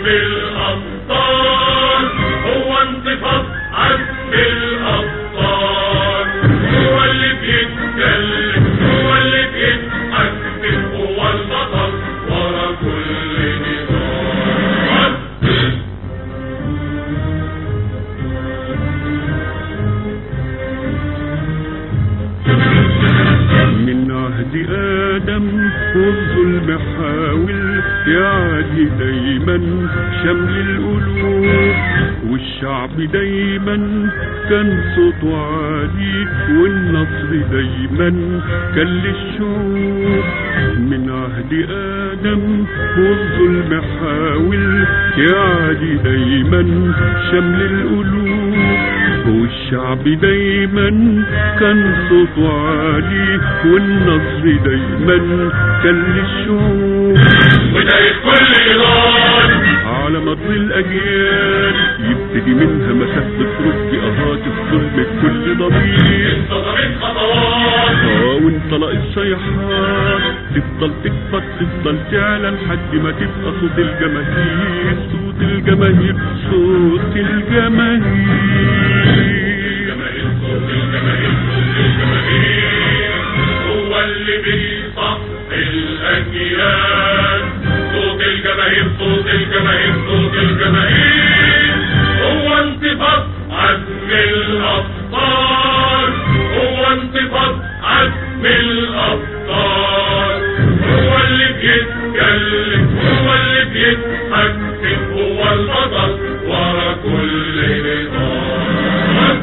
الأبطال هو انتفاض عزم الأبطال هو اللي بيتكلم هو اللي بيتحكم هو البطل ورا كل نضال من عهد آدم والظلم حاول يعادي دايما شمل القلوب والشعب دايما كان صوته عالي والنصر دايما كان للشعوب من عهد آدم والظلم حاول يعادي دايما شمل القلوب والشعب دايما كان صوته عالي والنصر دايما كان للشعوب بداية كل نضال على مر الأجيال يبتدي منها مسافة رب أهات الظلم بكل ضمير انتظمت خطوات اه وانطلق الصيحات تفضل تكبر تفضل تعلى لحد ما تبقى صوت الجماهير صوت الجماهير صوت الجماهير الجماهير صوت الجماهير صوت الجماهير هو اللي بيصح الأجيال صوت الجماهير صوت الجماهير صوت الجماهير هو انتفاض عزم الأبطال هو انتفاض عزم الأبطال هو اللي بيتكلم هو اللي بيتحكم هو البطل ورا كل نضال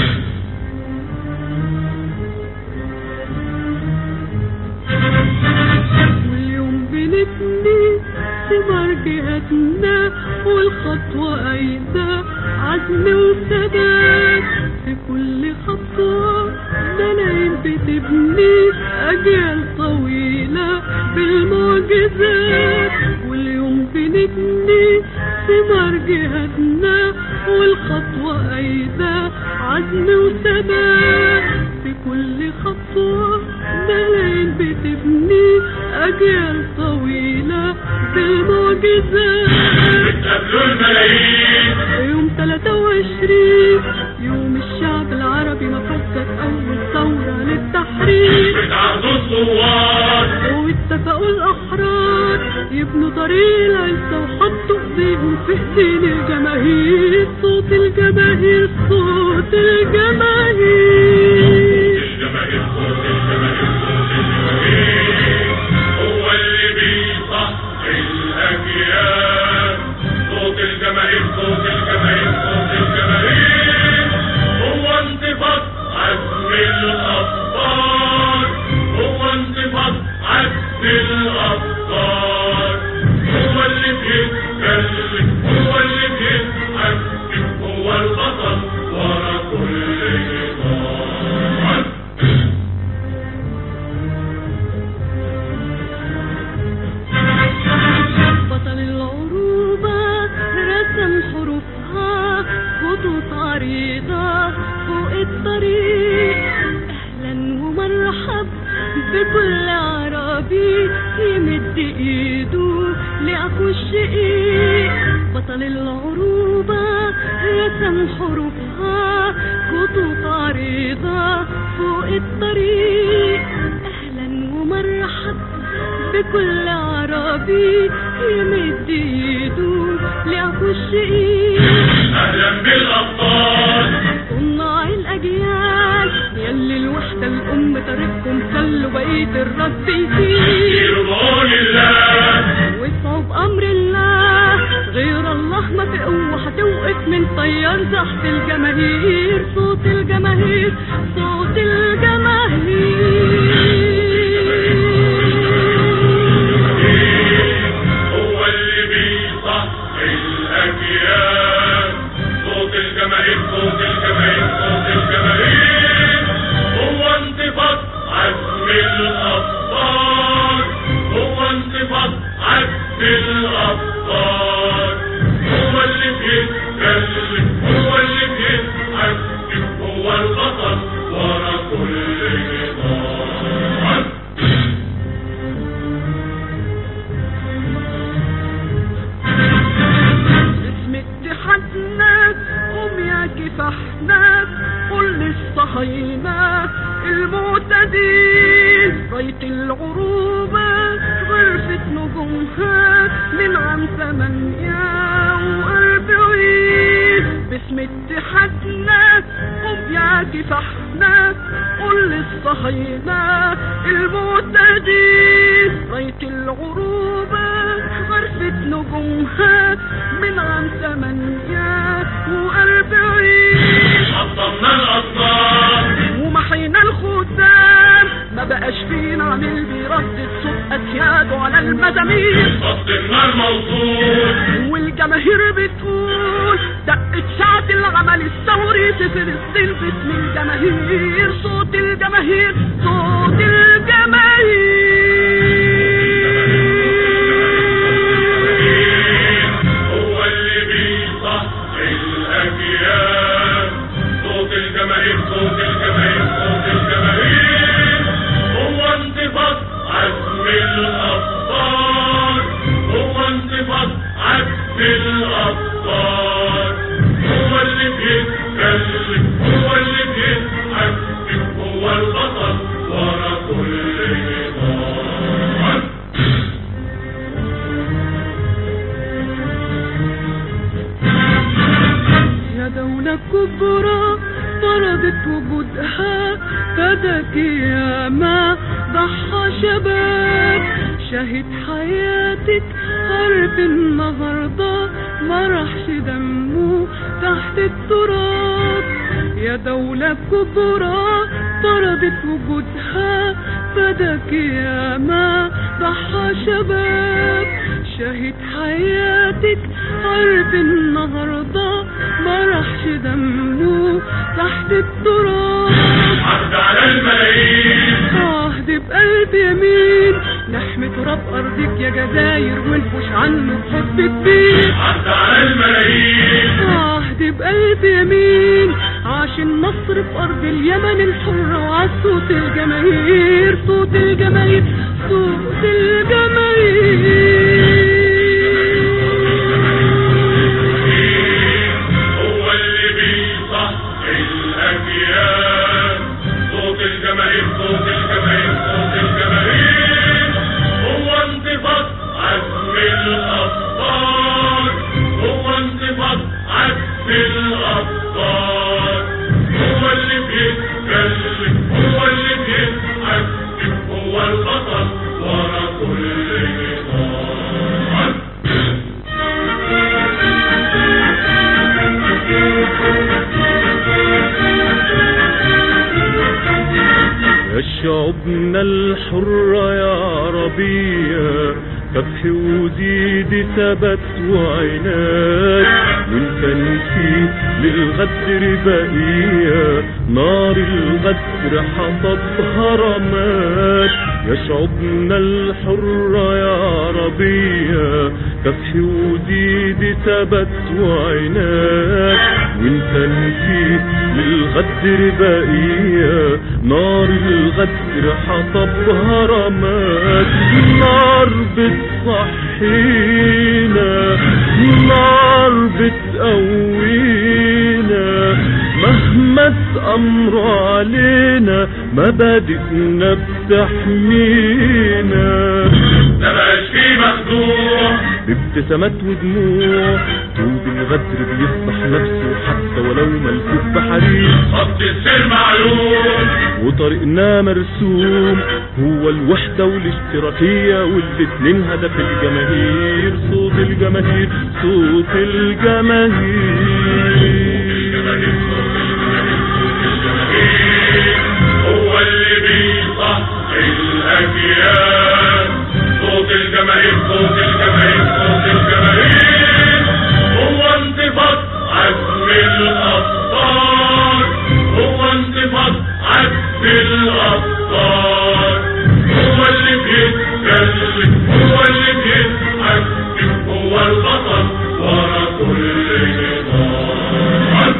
واليوم بنبني ثمار جهتنا والخطوة أيضا عزم وثبات في كل خطوة ملايين بتبني أجيال طويلة بالمعجزات واليوم بنبني ثمار جهتنا والخطوة أيضا عزم وثبات في كل خطوة ملايين بتبني أجيال طويلة بالمعجزات بتقابلوا الملايين يوم 23 يوم الشعب العربي ما فكت أول ثورة للتحرير بتعرضوا الثوار واتفقوا الأحرار يبنوا طريق العزة وحطوا ايديهم في ايدين الجماهير صوت الجماهير صوت الجماهير الجماهير صوت الجماهير صوت الجماهير هو اللي بيصح الأجيال صوت الجماهير صوت الجماهير صوت الجماهير هو انتفاض عزم الأبطال هو انتفاض عزم الأبطال هو اللي بيتكلم هو اللي بيتحكم هو البطل ورا كل نضال بطل العروبة رسم حروفها خطوط عريضة فوق الطريق أهلا ومرحب بكل عربي يمد إيده لأخو الشقيق بطل العروبة رسم حروفها خطوط عريضة فوق الطريق أهلا ومرحب بكل عربي يمد ايده لأخو الشقيق أهلا بالأبطال صناع الأجيال يلي الوحدة الأم طريقكم خلوا بقية الرد يسير يرضون الله واسعوا بأمر الله غير الله ما في قوة هتوقف من طيار زحف الجماهير صوت الجماهير صوت الجماهير هو اللي بيصح الأجيال صوت الجماهير صوت الجماهير صوت الجماهير هو انتفاض عزم الأبطال هو انتفاض عزم الأبطال هو اللي بيتكلم هو اللي بيتحكم هو البطل ورا كل نضال المعتدين راية العروبة غرفة نجومها من عام ثمانية وأربعين باسم اتحادنا وبيا كفاحنا قول للصهاينة المعتدين راية العروبة غرفة نجومها من عام ثمانية وأربعين حطمنا الأصنام ومحينا الختام ما بقاش فينا عامل بيردد صوت أكياده على المزامير صدمنا الموصول والجماهير بتقول دقت ساعة العمل الثوري في فلسطين باسم الجماهير صوت الجماهير صوت الجماهير هو اللي بيصحي الأجيال صوت الجماهير صوت الجماهير صوت الجماهير هو انتفاض عزم الأبطال هو انتفاض عزم الأبطال هو اللي بيتكلم هو اللي بيتحكم هو البطل ورا كل نضال يا دولة كبرى فرضت وجودها فداك يا ما ضحى شباب شهد حياتك حرب النهاردة ما راحش دمه تحت التراب يا دولة كبرى فرضت وجودها فداك يا ما ضحى شباب شهد حياتك حرب النهاردة ما راحش دمه تحت التراب عد على الملايين عهد بقلب يمين نحمي تراب أرضك يا جزاير ونفوش عنه بحب كبير عد على الملايين عهد بقلب يمين عاش النصر في أرض اليمن الحرة وعلى صوت الجماهير صوت الجماهير صوت الجماهير هو اللي بيصحي الأجيال صوت الجماهير صوت الجماهير صوت الجماهير هو انتفاض عزم الأبطال هو انتفاض عزم الأبطال هو اللي بيتكلم هو اللي بيتحكم هو البطل ورا كل نضال يا شعوبنا الحرة يا عربية فتح وزيد ثبت وعناد وانت نسيت للغدر بقية نار الغدر حطتها رماد يا شعوبنا الحرة يا عربية فتح وزيد ثبت وعناد وانت نسيت للغدر بقية نار الغدر حطبها رماد نار بتصحينا نار بتقوينا مهما تأمروا علينا مبادئنا بتحمينا ده مبقاش فيه مخدوع بابتسامات ودموع طوب الغدر بيفضح نفسه حتى ولو ملفوف بحرير خط السير معلوم وطريقنا مرسوم هو الوحدة والاشتراكية والاتنين هدف الجماهير صوت الجماهير صوت الجماهير هو اللي بيصحي الأجيال صوت الجماهير صوت الجماهير صوت الجماهير هو انتفاض عزم الأبطال هو انتفاض عزم الأبطال هو اللي بيتكلم هو اللي بيتحكم هو البطل ورا كل نضال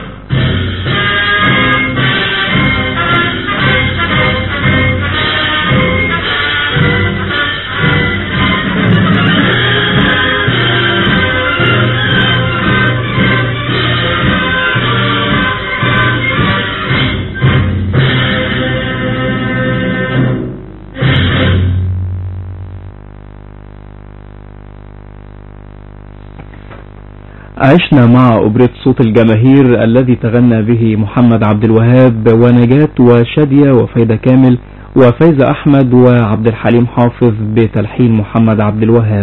عشنا مع أوبريت صوت الجماهير الذي تغنى به محمد عبد الوهاب ونجاة وشادية وفايدة كامل وفايزة أحمد وعبد الحليم حافظ بتلحين محمد عبد الوهاب